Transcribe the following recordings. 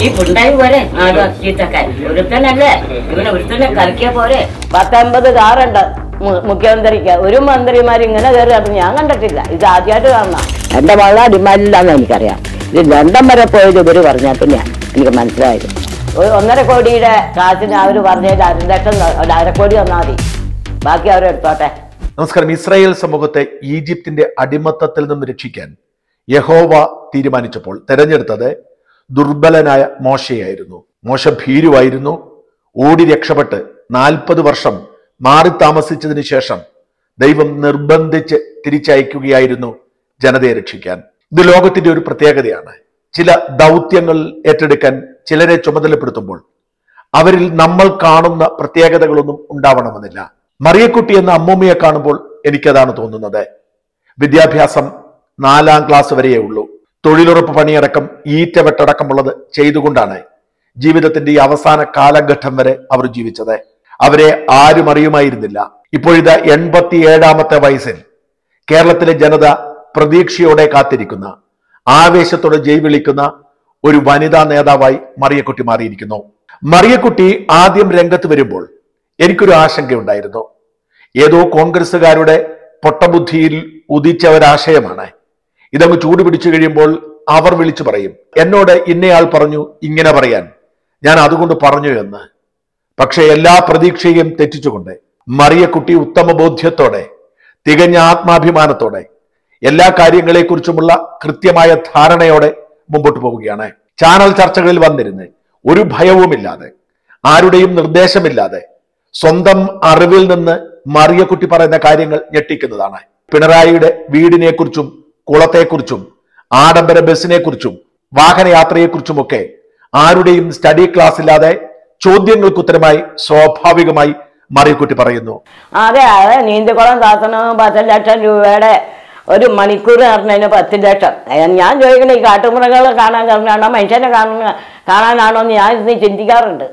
ഈ പുണ്ടായി പോരെ നാലോ ചീത്തക്കാരൻ ഒരുത്തനല്ലേ ഇവനെ ഒരുത്തനെ കളിക്കിയ പോരെ പത്തൊമ്പത് കാറുണ്ട് മു- മുഖ്യമന്ത്രിക്ക് ഒരു മന്ത്രിമാർ ഇങ്ങനെ കയറി അത് ഞാൻ കണ്ടിട്ടില്ല ഇത് ആദ്യമായിട്ട് കാണണം എന്റെ മകള അടിമാലില്ലാന്ന് എനിക്കറിയാം ഇത് ലണ്ടൻ വരെ പോയത് ഇവര് പറഞ്ഞാൽ പിന്നെയാ എനിക്ക് മനസ്സിലായത് ഒരു ഒന്നര കോടിയുടെ കാശിന് അവര് പറഞ്ഞതിൽ അര ലക്ഷം ത- ഒരു അരക്കോടി തന്നാൽ മതി ബാക്കി അവരെടുത്തോട്ടെ നമസ്കാരം ഇസ്രായേൽ സമൂഹത്തെ ഈജിപ്തിന്റെ അടിമത്തത്തിൽ നിന്ന് രക്ഷിക്കാൻ യഹോവ തീരുമാനിച്ചപ്പോൾ തെരഞ്ഞെടുത്തത് ദുർബലനായ മോശയായിരുന്നു മോശ ഭീരുവായിരുന്നു ഓടി രക്ഷപ്പെട്ട് നാൽപ്പത് വർഷം മാറി താമസിച്ചതിന് ശേഷം ദൈവം നിർബന്ധിച്ച് തിരിച്ചയക്കുകയായിരുന്നു ജനതയെ രക്ഷിക്കാൻ ഇത് ലോകത്തിന്റെ ഒരു പ്രത്യേകതയാണ് ചില ദൗത്യങ്ങൾ ഏറ്റെടുക്കാൻ ചിലരെ ചുമതലപ്പെടുത്തുമ്പോൾ അവരിൽ നമ്മൾ കാണുന്ന പ്രത്യേകതകളൊന്നും ഉണ്ടാവണമെന്നില്ല മറിയക്കുട്ടി എന്ന അമ്മൂമ്മയെ കാണുമ്പോൾ എനിക്കതാണ് തോന്നുന്നത് വിദ്യാഭ്യാസം നാലാം ക്ലാസ് വരെയേ ഉള്ളൂ തൊഴിലുറപ്പ് പണിയടക്കം ഈറ്റ വെട്ടടക്കമുള്ളത് ചെയ്തുകൊണ്ടാണ് ജീവിതത്തിന്റെ ഈ അവസാന കാലഘട്ടം വരെ അവർ ജീവിച്ചത് അവരെ ആരും അറിയുമായിരുന്നില്ല ഇപ്പോഴിത് എൺപത്തി ഏഴാമത്തെ വയസ്സിൽ കേരളത്തിലെ ജനത പ്രതീക്ഷയോടെ കാത്തിരിക്കുന്ന ആവേശത്തോടെ ജയ് വിളിക്കുന്ന ഒരു വനിതാ നേതാവായി മറിയക്കുട്ടി മാറിയിരിക്കുന്നു മറിയക്കുട്ടി ആദ്യം രംഗത്ത് വരുമ്പോൾ എനിക്കൊരു ആശങ്കയുണ്ടായിരുന്നു ഏതോ കോൺഗ്രസ്സുകാരുടെ പൊട്ടബുദ്ധിയിൽ ഉദിച്ച ഒരാശയമാണ് ഇതങ്ങ് ചൂടുപിടിച്ചു കഴിയുമ്പോൾ അവർ വിളിച്ചു പറയും എന്നോട് ഇന്നയാൾ പറഞ്ഞു ഇങ്ങനെ പറയാൻ ഞാൻ അതുകൊണ്ട് പറഞ്ഞു എന്ന് പക്ഷെ എല്ലാ പ്രതീക്ഷയും തെറ്റിച്ചുകൊണ്ട് മറിയക്കുട്ടി ഉത്തമ ബോധ്യത്തോടെ തികഞ്ഞ ആത്മാഭിമാനത്തോടെ എല്ലാ കാര്യങ്ങളെക്കുറിച്ചുമുള്ള കൃത്യമായ ധാരണയോടെ മുമ്പോട്ട് പോവുകയാണ് ചാനൽ ചർച്ചകളിൽ വന്നിരുന്ന് ഒരു ഭയവുമില്ലാതെ ആരുടെയും നിർദ്ദേശമില്ലാതെ സ്വന്തം അറിവിൽ നിന്ന് മറിയക്കുട്ടി പറയുന്ന കാര്യങ്ങൾ ഞെട്ടിക്കുന്നതാണ് പിണറായിയുടെ വീടിനെക്കുറിച്ചും കുളത്തെക്കുറിച്ചും ആഡംബര ബസ്സിനെക്കുറിച്ചും വാഹനയാത്രയെക്കുറിച്ചുമൊക്കെ ആരുടെയും സ്റ്റഡി ക്ലാസ് ഇല്ലാതെ ചോദ്യങ്ങൾക്ക് ഉത്തരമായി സ്വാഭാവികമായി മറിയക്കുട്ടി പറയുന്നു അതെ അതെ നീന്തക്കുളം താത്തണമെന്ന് പത്ത് ലക്ഷം രൂപയുടെ ഒരു മണിക്കൂർ നടന്നതിന് പത്ത് ലക്ഷം ഏ, ഞാൻ ചോദിക്കണേ ഈ കാട്ടുമൃഗങ്ങളെ കാണാൻ കാണാണോ മനുഷ്യനെ കാണുന്ന കാണാനാണോ എന്ന് ഞാൻ ഇന്ന് ചിന്തിക്കാറുണ്ട്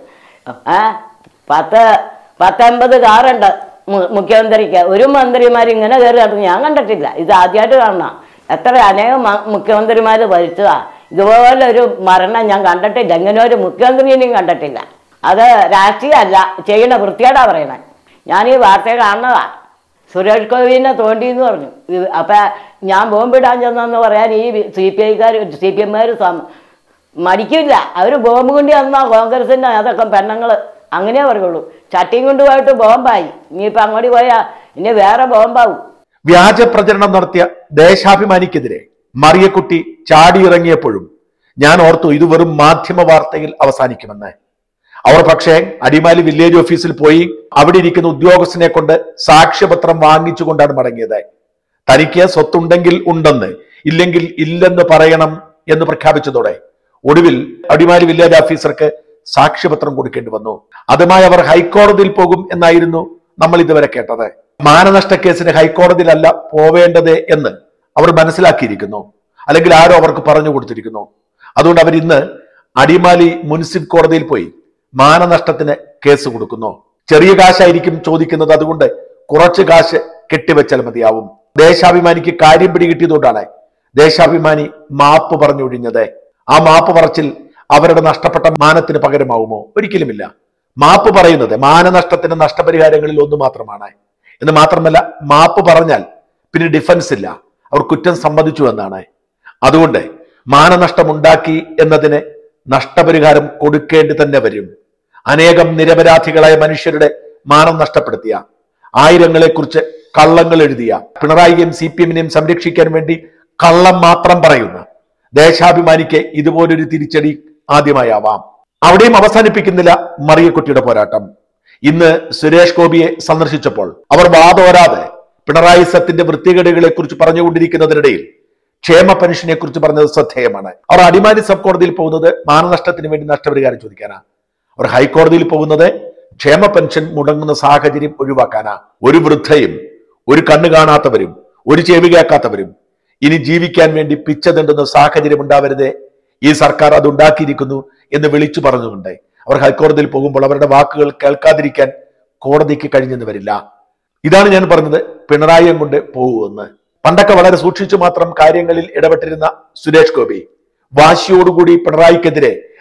ഏ പത്ത് പത്തൊമ്പത് കാറുണ്ട് മു- മുഖ്യമന്ത്രിക്ക് ഒരു മന്ത്രിമാർ ഇങ്ങനെ കയറി നടന്നു ഞാൻ കണ്ടിട്ടില്ല ഇത് ആദ്യമായിട്ട് കാണണം എത്ര അനേകം മ- മുഖ്യമന്ത്രിമാർ ഭരിച്ചതാ ഇതുപോലെ ഒരു മരണം ഞാൻ കണ്ടിട്ടില്ല ഇങ്ങനെ ഒരു മുഖ്യമന്ത്രിനെയും കണ്ടിട്ടില്ല അത് രാഷ്ട്രീയമല്ല ചെയ്യണ വൃത്തിയോടാ പറയണേ ഞാൻ ഈ വാർത്ത കാണുന്നതാ സുരേഷ് ഗോപിനെ തോണ്ടി എന്ന് പറഞ്ഞു ഇത് അപ്പൊ ഞാൻ ബോംബിടാൻ ചെന്നെന്ന് പറയാൻ ഈ സി പി ഐക്കാർ സി പി എമ്മുകാർ മടിക്കില്ല അവർ ബോംബ് കൊണ്ട് വന്നാൽ കോൺഗ്രസിൻ്റെ അതൊക്കെ പെണ്ണുങ്ങൾ അങ്ങനെ പറയുള്ളൂ ചട്ടിയും കൊണ്ടുപോയിട്ട് ബോംബായി ഇനിയിപ്പോൾ അങ്ങോട്ട് പോയാൽ ഇനി വേറെ ബോംബാവും വ്യാജ പ്രചരണം നടത്തിയ ദേശാഭിമാനിക്കെതിരെ മറിയക്കുട്ടി ചാടിയിറങ്ങിയപ്പോഴും ഞാൻ ഓർത്തു ഇത് വെറും മാധ്യമ വാർത്തയിൽ അവസാനിക്കുമെന്ന് അവർ പക്ഷേ അടിമാലി വില്ലേജ് ഓഫീസിൽ പോയി അവിടെ ഇരിക്കുന്ന ഉദ്യോഗസ്ഥനെ കൊണ്ട് സാക്ഷ്യപത്രം വാങ്ങിച്ചുകൊണ്ടാണ് മടങ്ങിയത് തനിക്ക് സ്വത്തുണ്ടെങ്കിൽ ഉണ്ടെന്ന് ഇല്ലെങ്കിൽ ഇല്ലെന്ന് പറയണം എന്ന് പ്രഖ്യാപിച്ചതോടെ ഒടുവിൽ അടിമാലി വില്ലേജ് ഓഫീസർക്ക് സാക്ഷ്യപത്രം കൊടുക്കേണ്ടി വന്നു അതുമായി അവർ ഹൈക്കോടതിയിൽ പോകും എന്നായിരുന്നു നമ്മൾ ഇതുവരെ കേട്ടത് മാനനഷ്ട കേസിന് ഹൈക്കോടതിയിലല്ല പോവേണ്ടത് എന്ന് അവർ മനസ്സിലാക്കിയിരിക്കുന്നു അല്ലെങ്കിൽ ആരോ അവർക്ക് പറഞ്ഞു കൊടുത്തിരിക്കുന്നു അതുകൊണ്ട് അവർ ഇന്ന് അടിമാലി മുനിസിപ്പൽ കോടതിയിൽ പോയി മാനനഷ്ടത്തിന് കേസ് കൊടുക്കുന്നു ചെറിയ കാശായിരിക്കും ചോദിക്കുന്നത് അതുകൊണ്ട് കുറച്ച് കാശ് കെട്ടിവെച്ചാൽ മതിയാവും ദേശാഭിമാനിക്ക് കാര്യം പിടികിട്ടിയതുകൊണ്ടാണ് ദേശാഭിമാനി മാപ്പ് പറഞ്ഞൊഴിഞ്ഞത് ആ മാപ്പ് പറച്ചിൽ അവരുടെ നഷ്ടപ്പെട്ട മാനത്തിന് പകരമാവുമോ ഒരിക്കലുമില്ല മാപ്പ് പറയുന്നത് മാനനഷ്ടത്തിന് നഷ്ടപരിഹാരങ്ങളിൽ ഒന്ന് മാത്രമാണ് എന്ന് മാത്രമല്ല മാപ്പ് പറഞ്ഞാൽ പിന്നെ ഡിഫൻസ് ഇല്ല അവർ കുറ്റം സമ്മതിച്ചു എന്നാണ് അതുകൊണ്ട് മാനനഷ്ടമുണ്ടാക്കി എന്നതിന് നഷ്ടപരിഹാരം കൊടുക്കേണ്ടി തന്നെ വരും അനേകം നിരപരാധികളായ മനുഷ്യരുടെ മാനം നഷ്ടപ്പെടുത്തിയ ആയിരങ്ങളെക്കുറിച്ച് കള്ളങ്ങൾ എഴുതിയ പിണറായിയെയും സി പി എമ്മിനെയും സംരക്ഷിക്കാൻ വേണ്ടി കള്ളം മാത്രം പറയുന്ന ദേശാഭിമാനിക്ക് ഇതുപോലൊരു തിരിച്ചടി ആദ്യമായാവാം അവിടെയും അവസാനിപ്പിക്കുന്നില്ല മറിയക്കുട്ടിയുടെ പോരാട്ടം ഇന്ന് സുരേഷ് ഗോപിയെ സന്ദർശിച്ചപ്പോൾ അവർ വാതോരാതെ പിണറായി സത്തിന്റെ വൃത്തികേടുകളെ കുറിച്ച് പറഞ്ഞുകൊണ്ടിരിക്കുന്നതിനിടയിൽ ക്ഷേമ പെൻഷനെ കുറിച്ച് പറഞ്ഞത് ശ്രദ്ധേയമാണ് അവർ അടിമാലി സബ് കോടതിയിൽ പോകുന്നത് മാനനഷ്ടത്തിന് വേണ്ടി നഷ്ടപരിഹാരം ചോദിക്കാനാ അവർ ഹൈക്കോടതിയിൽ പോകുന്നത് ക്ഷേമ പെൻഷൻ മുടങ്ങുന്ന സാഹചര്യം ഒഴിവാക്കാനാ ഒരു വൃദ്ധയും ഒരു കണ്ണ് കാണാത്തവരും ഒരു ചെവി കേൾക്കാത്തവരും ഇനി ജീവിക്കാൻ വേണ്ടി പിച്ച തണ്ടുന്ന സാഹചര്യം ഉണ്ടാവരുതേ ഈ സർക്കാർ അത് ഉണ്ടാക്കിയിരിക്കുന്നു എന്ന് വിളിച്ചു പറഞ്ഞുകൊണ്ട് അവർ ഹൈക്കോടതിയിൽ പോകുമ്പോൾ അവരുടെ വാക്കുകൾ കേൾക്കാതിരിക്കാൻ കോടതിക്ക് കഴിഞ്ഞെന്ന് വരില്ല ഇതാണ് ഞാൻ പറഞ്ഞത് പിണറായിയും കൊണ്ട് പോകുമെന്ന് പണ്ടൊക്കെ വളരെ സൂക്ഷിച്ചു മാത്രം കാര്യങ്ങളിൽ ഇടപെട്ടിരുന്ന സുരേഷ് ഗോപി വാശിയോടുകൂടി പിണറായിക്കെതിരെ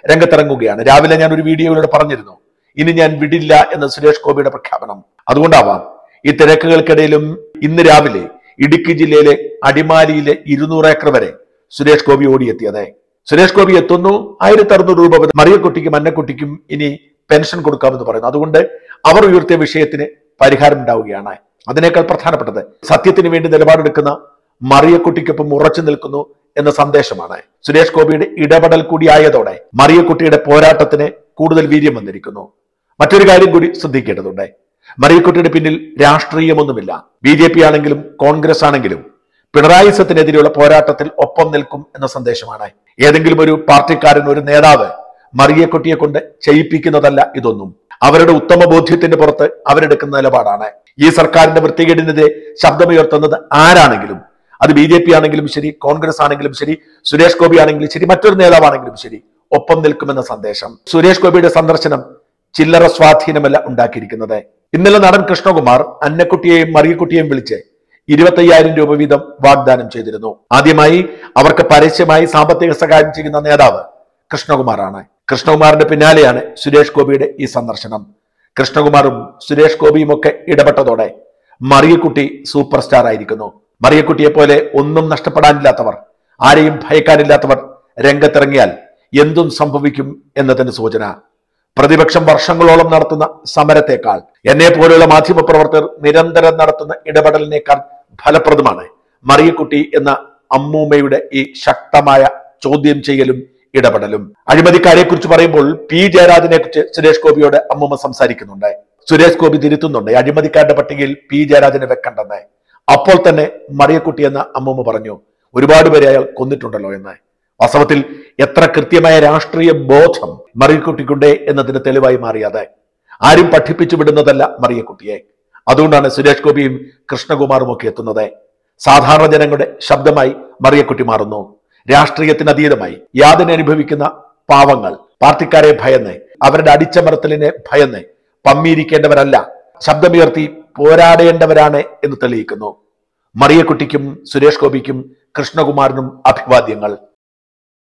രംഗത്തിറങ്ങുകയാണ് രാവിലെ ഞാൻ ഒരു വീഡിയോയിലൂടെ പറഞ്ഞിരുന്നു ഇനി ഞാൻ വിടില്ല എന്ന സുരേഷ് ഗോപിയുടെ പ്രഖ്യാപനം അതുകൊണ്ടാവാം ഈ തിരക്കുകൾക്കിടയിലും ഇന്ന് രാവിലെ ഇടുക്കി ജില്ലയിലെ അടിമാലിയിലെ ഇരുന്നൂറ് ഏക്കർ വരെ സുരേഷ് ഗോപി ഓടിയെത്തിയത് സുരേഷ് ഗോപി എത്തുന്നു ആയിരത്തി അറുന്നൂറ് രൂപ മുതൽ മറിയക്കുട്ടിക്കും അന്നക്കുട്ടിക്കും ഇനി പെൻഷൻ കൊടുക്കാമെന്ന് പറയുന്നു അതുകൊണ്ട് അവർ ഉയർത്തിയ വിഷയത്തിന് പരിഹാരം ഉണ്ടാവുകയാണ് അതിനേക്കാൾ പ്രധാനപ്പെട്ടത് സത്യത്തിന് വേണ്ടി നിലപാടെടുക്കുന്ന മറിയക്കുട്ടിക്കൊപ്പം ഉറച്ചു നിൽക്കുന്നു എന്ന സന്ദേശമാണ് സുരേഷ് ഗോപിയുടെ ഇടപെടൽ കൂടി ആയതോടെ മറിയക്കുട്ടിയുടെ പോരാട്ടത്തിന് കൂടുതൽ വീര്യം വന്നിരിക്കുന്നു മറ്റൊരു കാര്യം കൂടി ശ്രദ്ധിക്കേണ്ടതുണ്ട് മറിയക്കുട്ടിയുടെ പിന്നിൽ രാഷ്ട്രീയമൊന്നുമില്ല ബി ജെ പി ആണെങ്കിലും കോൺഗ്രസ് ആണെങ്കിലും പിണറായി സത്തിനെതിരെയുള്ള പോരാട്ടത്തിൽ ഒപ്പം നിൽക്കും എന്ന സന്ദേശമാണ് ഏതെങ്കിലും ഒരു പാർട്ടിക്കാരൻ ഒരു നേതാവ് മറിയക്കുട്ടിയെ കൊണ്ട് ചെയ്യിപ്പിക്കുന്നതല്ല ഇതൊന്നും അവരുടെ ഉത്തമ ബോധ്യത്തിന്റെ പുറത്ത് അവരെടുക്കുന്ന നിലപാടാണ് ഈ സർക്കാരിന്റെ വൃത്തികേടിനെതിരെ ശബ്ദമുയർത്തുന്നത് ആരാണെങ്കിലും അത് ബി ജെ പി ആണെങ്കിലും ശരി കോൺഗ്രസ് ആണെങ്കിലും ശരി സുരേഷ് ഗോപി ആണെങ്കിലും ശരി മറ്റൊരു നേതാവാണെങ്കിലും ശരി ഒപ്പം നിൽക്കുമെന്ന സന്ദേശം സുരേഷ് ഗോപിയുടെ സന്ദർശനം ചില്ലറ സ്വാധീനമല്ല ഉണ്ടാക്കിയിരിക്കുന്നത് ഇന്നലെ നടൻ കൃഷ്ണകുമാർ അന്നക്കുട്ടിയെയും മറിയക്കുട്ടിയെയും വിളിച്ച് ഇരുപത്തയ്യായിരം രൂപ വീതം വാഗ്ദാനം ചെയ്തിരുന്നു ആദ്യമായി അവർക്ക് പരസ്യമായി സാമ്പത്തിക സഹായം ചെയ്യുന്ന നേതാവ് കൃഷ്ണകുമാറാണ് കൃഷ്ണകുമാറിന്റെ പിന്നാലെയാണ് സുരേഷ് ഗോപിയുടെ ഈ സന്ദർശനം കൃഷ്ണകുമാറും സുരേഷ് ഗോപിയും ഒക്കെ ഇടപെട്ടതോടെ മറിയക്കുട്ടി സൂപ്പർ സ്റ്റാർ ആയിരിക്കുന്നു മറിയക്കുട്ടിയെ പോലെ ഒന്നും നഷ്ടപ്പെടാനില്ലാത്തവർ ആരെയും ഭയക്കാനില്ലാത്തവർ രംഗത്തിറങ്ങിയാൽ എന്തും സംഭവിക്കും എന്നതിന് സൂചന പ്രതിപക്ഷം വർഷങ്ങളോളം നടത്തുന്ന സമരത്തെക്കാൾ എന്നെ പോലെയുള്ള മാധ്യമപ്രവർത്തകർ നിരന്തരം നടത്തുന്ന ഇടപെടലിനേക്കാൾ ഫലപ്രദമാണ് മറിയക്കുട്ടി എന്ന അമ്മൂമ്മയുടെ ഈ ശക്തമായ ചോദ്യം ചെയ്യലും ഇടപെടലും അഴിമതിക്കാരെ കുറിച്ച് പറയുമ്പോൾ പി ജയരാജനെ കുറിച്ച് സുരേഷ് ഗോപിയോട് അമ്മൂമ്മ സംസാരിക്കുന്നുണ്ട് സുരേഷ് ഗോപി തിരുത്തുന്നുണ്ട് അഴിമതിക്കാരുടെ പട്ടികയിൽ പി ജയരാജനെ വെക്കണ്ടെന്ന് അപ്പോൾ തന്നെ മറിയക്കുട്ടി എന്ന അമ്മൂമ്മ പറഞ്ഞു ഒരുപാട് പേരെ അയാൾ കൊന്നിട്ടുണ്ടല്ലോ എന്ന് വാസ്തവത്തിൽ എത്ര കൃത്യമായ രാഷ്ട്രീയ ബോധം മറിയക്കുട്ടിക്കുണ്ടേ എന്നതിന് തെളിവായി മാറിയത് ആരും പഠിപ്പിച്ചു വിടുന്നതല്ല മറിയക്കുട്ടിയെ അതുകൊണ്ടാണ് സുരേഷ് ഗോപിയും കൃഷ്ണകുമാറും ഒക്കെ എത്തുന്നത് സാധാരണ ജനങ്ങളുടെ ശബ്ദമായി മറിയക്കുട്ടി മാറുന്നു രാഷ്ട്രീയത്തിന് അതീതമായി യാതന അനുഭവിക്കുന്ന പാവങ്ങൾ പാർട്ടിക്കാരെ ഭയന്ന് അവരുടെ അടിച്ചമർത്തലിനെ ഭയന്ന് പമ്മിയിരിക്കേണ്ടവരല്ല ശബ്ദമുയർത്തി പോരാടേണ്ടവരാണ് എന്ന് തെളിയിക്കുന്നു മറിയക്കുട്ടിക്കും സുരേഷ് ഗോപിക്കും കൃഷ്ണകുമാറിനും അഭിവാദ്യങ്ങൾ